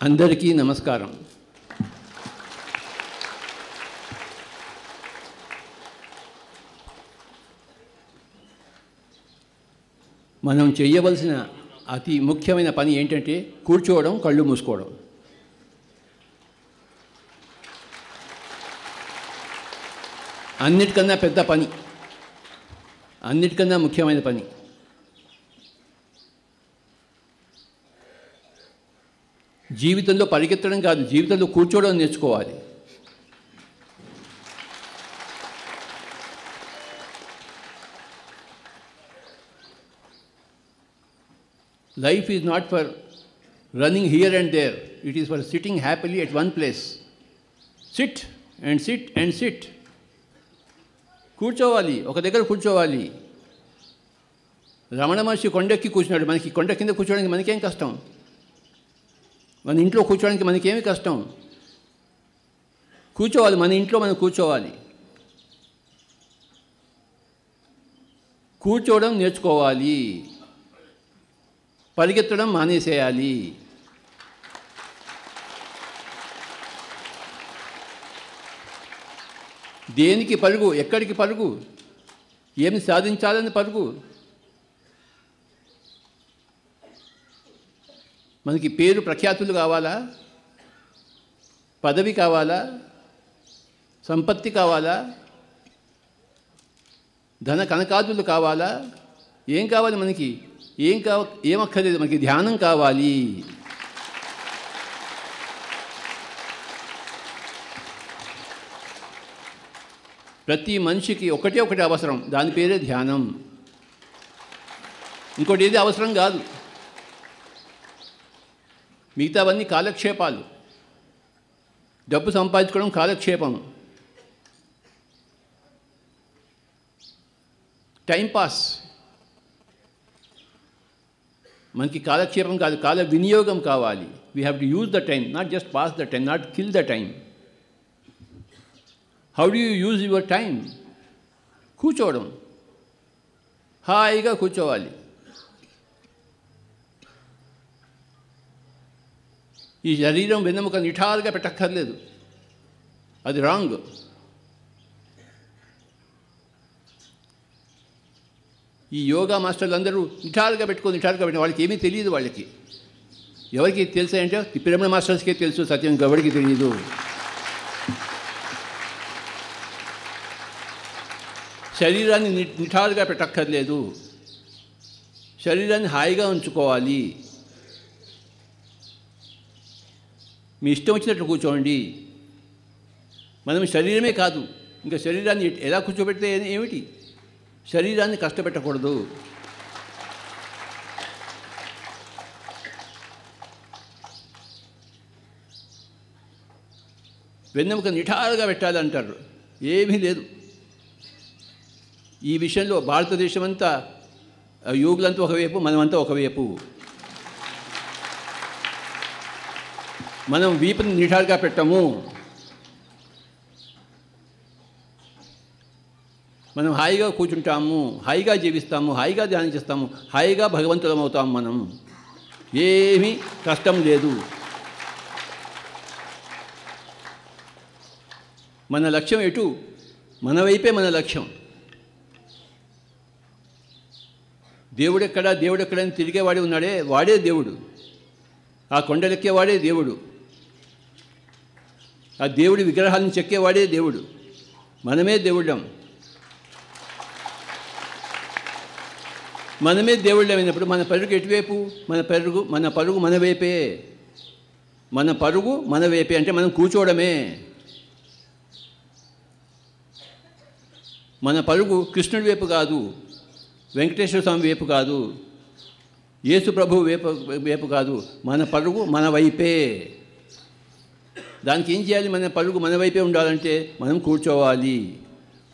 అందరికీ నమస్కారం మనం చేయవలసిన అతి ముఖ్యమైన పని ఏంటంటే కూర్చోవడం కళ్ళు మూసుకోవడం అన్నిటికన్నా పెద్ద పని అన్నిటికన్నా ముఖ్యమైన పని జీవితంలో పరిగెత్తడం కాదు జీవితంలో కూర్చోవడం నేర్చుకోవాలి life is not for running here and there it is for sitting happily at one place sit and sit and sit కూర్చోవాలి ఒక దగ్గర కూర్చోవాలి రమణ మహర్షి కొండెక్కి కూర్చున్నాడు మనకి కొండ కింద కూర్చోడానికి మనకేం కష్టం మన ఇంట్లో కూర్చోడానికి మనకేమి కష్టం కూర్చోవాలి మన ఇంట్లో మనం కూర్చోవాలి కూర్చోవడం నేర్చుకోవాలి పరిగెత్తడం మానేసేయాలి దేనికి పరుగు ఎక్కడికి పరుగు ఏమి సాధించాలని పరుగు మనకి పేరు ప్రఖ్యాతులు కావాలా పదవి కావాలా సంపత్తి కావాలా ధన కనకాదులు కావాలా ఏం కావాలి మనకి ఏం కావ ఏమక్కర్లేదు మనకి ధ్యానం కావాలి ప్రతి మనిషికి ఒకటే ఒకటి అవసరం దాని పేరే ధ్యానం ఇంకోటి ఏది అవసరం కాదు మిగతావన్నీ కాలక్షేపాలు డబ్బు సంపాదించుకోవడం కాలక్షేపం టైంపాస్ మనకి కాలక్షేపం కాదు కాల వినియోగం కావాలి we have to use the time not just pass the time not kill the time how do you use your time కూర్చోవడం హాయిగా కూర్చోవాలి ఈ శరీరం వెన్నెముక నిఠారుగా పెట్టక్కర్లేదు అది రాంగ్ ఈ యోగా మాస్టర్లు అందరూ నిఠారుగా పెట్టుకొని నిఠారుగా పెట్టిన వాళ్ళకి ఏమీ తెలియదు వాళ్ళకి ఎవరికి తెలుసా అంటే ఈ పిరమిడ్ మాస్టర్స్కే తెలుసు సత్యం ఎవరికి తెలియదు శరీరాన్ని ని నిఠారుగా పెట్టక్కర్లేదు శరీరాన్ని హాయిగా ఉంచుకోవాలి మీ ఇష్టం వచ్చినట్టు కూర్చోండి మనం శరీరమే కాదు ఇంకా శరీరాన్ని ఎలా కూర్చోబెడితే ఏమిటి శరీరాన్ని కష్టపెట్టకూడదు వెన్నెముక నిఠారుగా పెట్టాలంటారు ఏమీ లేదు ఈ విషయంలో భారతదేశం అంతా యోగులంతా ఒకవైపు మనమంతా ఒకవైపు మనం వీపుని నిఠారుగా పెట్టము మనం హాయిగా కూర్చుంటాము హాయిగా జీవిస్తాము హాయిగా ధ్యానం చేస్తాము హాయిగా భగవంతులం అవుతాము మనం ఏమీ కష్టం లేదు మన లక్ష్యం ఎటు మన వైపే మన లక్ష్యం దేవుడెక్కడా దేవుడెక్కడని తిరిగేవాడే ఉన్నాడే వాడే దేవుడు ఆ కొండలెక్కేవాడే దేవుడు ఆ దేవుడి విగ్రహాలను చెక్కేవాడే దేవుడు మనమే దేవుళ్ళం మనమే దేవుళ్ళమైనప్పుడు మన పరుగు ఎటువైపు మన పరుగు మన పరుగు మన వైపే మన పరుగు మన వైపే అంటే మనం కూర్చోవడమే మన పరుగు కృష్ణుడి వైపు కాదు వెంకటేశ్వర స్వామి వైపు కాదు యేసు ప్రభు వైపు వైపు కాదు మన పరుగు మన వైపే దానికి ఏం చేయాలి మన పరుగు మన వైపే ఉండాలంటే మనం కూర్చోవాలి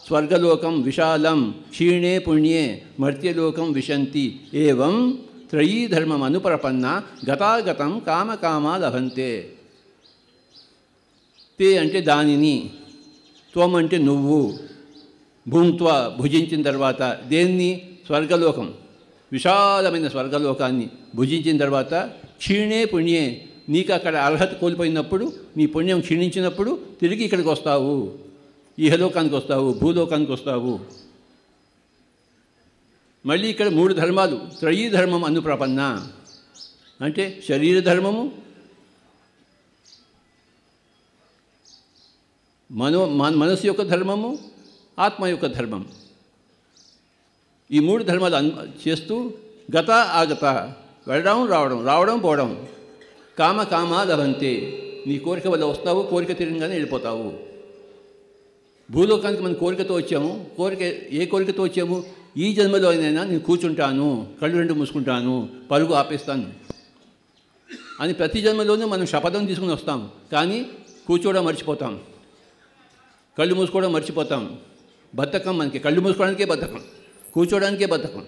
స్వర్గలోకం విశాలం క్షీణే పుణ్యే మర్త్యలోకం విశంతి ఏవం త్రయీ ధర్మం అనుప్రపన్న గతాగతం కామకామ లభంతే తే అంటే దానిని త్వం అంటే నువ్వు భూంత్వ భుజించిన తర్వాత దేన్ని స్వర్గలోకం విశాలమైన స్వర్గలోకాన్ని భుజించిన తర్వాత క్షీణే పుణ్యే నీకు అక్కడ అర్హత కోల్పోయినప్పుడు నీ పుణ్యం క్షీణించినప్పుడు తిరిగి ఇక్కడికి వస్తావు ఇహలోకానికి వస్తావు భూలోకానికి వస్తావు మళ్ళీ ఇక్కడ మూడు ధర్మాలు త్రయీ ధర్మం అనుప్రపన్న అంటే శరీర ధర్మము మనో మన మనసు యొక్క ధర్మము ఆత్మ యొక్క ధర్మం ఈ మూడు ధర్మాలు అన్ చేస్తూ గత ఆగత వెళ్ళడం రావడం రావడం పోవడం కామ కామ లభంతే నీ కోరిక వల్ల వస్తావు కోరిక తిరగగానే వెళ్ళిపోతావు భూలోకానికి మనం కోరికతో వచ్చాము కోరిక ఏ కోరికతో వచ్చాము ఈ జన్మలో అయినా నేను కూర్చుంటాను కళ్ళు రెండు మూసుకుంటాను పరుగు ఆపేస్తాను అని ప్రతి జన్మలోనూ మనం శపథం తీసుకుని వస్తాం కానీ కూర్చోవడం మర్చిపోతాం కళ్ళు మూసుకోవడం మర్చిపోతాం బద్ధకం మనకి కళ్ళు మూసుకోవడానికే బద్ధకం కూర్చోవడానికే బద్ధకం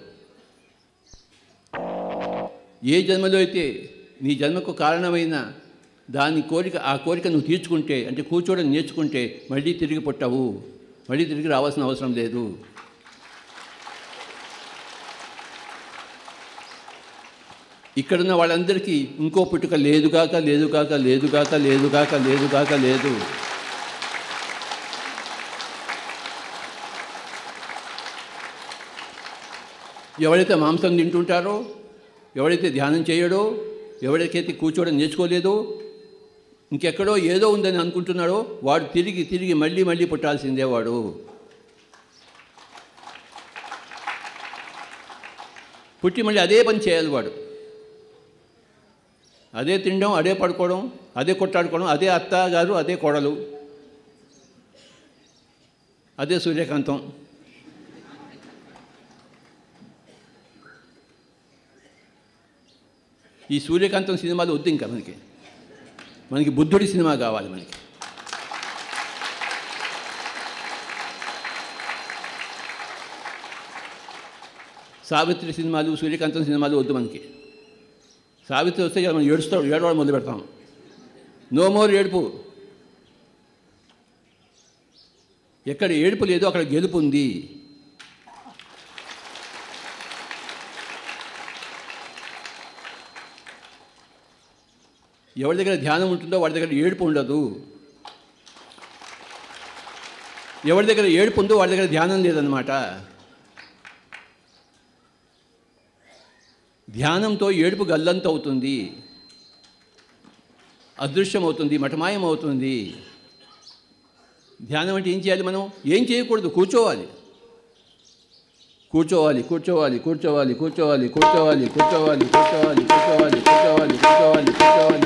ఏ జన్మలో అయితే నీ జన్మకు కారణమైన దాని కోరిక ఆ కోరిక నువ్వు తీర్చుకుంటే అంటే కూర్చోవడం నేర్చుకుంటే మళ్ళీ తిరిగి పుట్టవు మళ్ళీ తిరిగి రావాల్సిన అవసరం లేదు ఇక్కడున్న వాళ్ళందరికీ ఇంకో పుట్టుక లేదుగాక లేదుగాక లేదుగాక లేదుగాక లేదుగాక లేదు ఎవరైతే మాంసం తింటుంటారో ఎవరైతే ధ్యానం చేయడో ఎవరికైతే కూర్చోవడం నేర్చుకోలేదో ఇంకెక్కడో ఏదో ఉందని అనుకుంటున్నాడో వాడు తిరిగి తిరిగి మళ్ళీ మళ్ళీ పుట్టాల్సిందే వాడు పుట్టి మళ్ళీ అదే పని చేయాలి వాడు అదే తినడం అదే పడుకోవడం అదే కొట్టాడుకోవడం అదే అత్త గారు అదే కోడలు అదే సూర్యకాంతం ఈ సూర్యకాంతం సినిమాలు వద్దు ఇంకా మనకి మనకి బుద్ధుడి సినిమా కావాలి మనకి సావిత్రి సినిమాలు సూర్యకాంతం సినిమాలు వద్దు మనకి సావిత్రి వస్తే మనం ఏడుస్తాం ఏడవడం మొదలు పెడతాం నో మోర్ ఏడుపు ఎక్కడ ఏడుపు లేదో అక్కడ గెలుపు ఉంది ఎవరి దగ్గర ధ్యానం ఉంటుందో వాడి దగ్గర ఏడుపు ఉండదు ఎవరి దగ్గర ఏడుపు ఉందో వాడి దగ్గర ధ్యానం లేదనమాట ధ్యానంతో ఏడుపు గల్లంత అవుతుంది అదృశ్యం అవుతుంది మఠమాయం అవుతుంది ధ్యానం అంటే ఏం చేయాలి మనం ఏం చేయకూడదు కూర్చోవాలి కూర్చోవాలి కూర్చోవాలి కూర్చోవాలి కూర్చోవాలి కూర్చోవాలి కూర్చోవాలి కూర్చోవాలి కూర్చోవాలి కూర్చోవాలి కూర్చోవాలి కూర్చోవాలి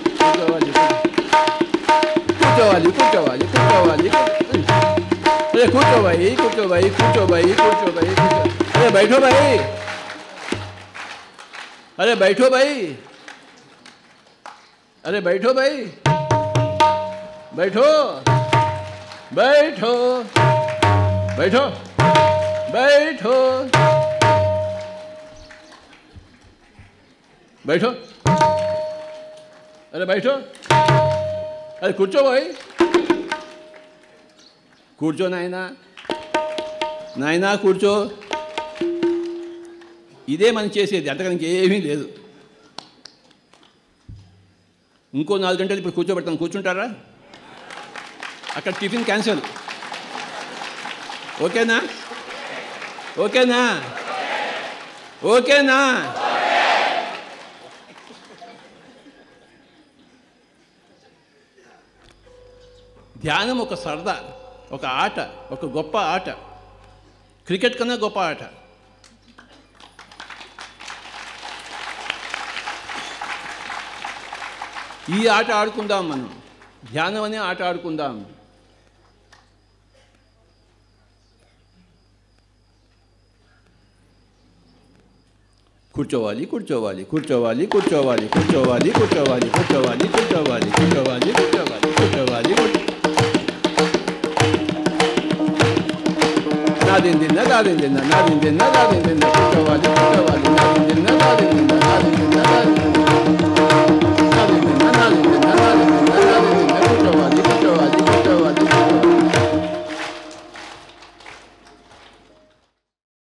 కూర్చోవాలి కూర్చోవాలి కూర్చోవాలి अरे కూర్చో भाई కూర్చో भाई కూర్చో भाई కూర్చో भाई अरे बैठो भाई अरे बैठो भाई अरे बैठो भाई बैठो बैठो बैठो बैठो बैठो अरे बैठो अरे కూర్చో भाई కూర్చో నాయనా నాయనా కూర్చో ఇదే మనం చేసేది అంతకనికి ఏమీ లేదు ఇంకో నాలుగు గంటలు ఇప్పుడు కూర్చోబెడతాం కూర్చుంటారా అక్కడ టిఫిన్ క్యాన్సిల్ ఓకేనా ఓకేనా ఓకేనా ధ్యానం ఒక సరదా ఒక ఆట ఒక గొప్ప ఆట క్రికెట్ కన్నా గొప్ప ఆట ఈ ఆట ఆడుకుందాం మనం ధ్యానం అనే ఆట ఆడుకుందాం కూర్చోవాలి కూర్చోవాలి కూర్చోవాలి కూర్చోవాలి కూర్చోవాలి కూర్చోవాలి కూర్చోవాలి కూర్చోవాలి కూర్చోవాలి కూర్చోవాలి కూర్చోవాలి నాదిందిన్న నాదిందిన్న నాదిందిన్న నాదిందిన్న కూర్చోవాలి కూర్చోవాలి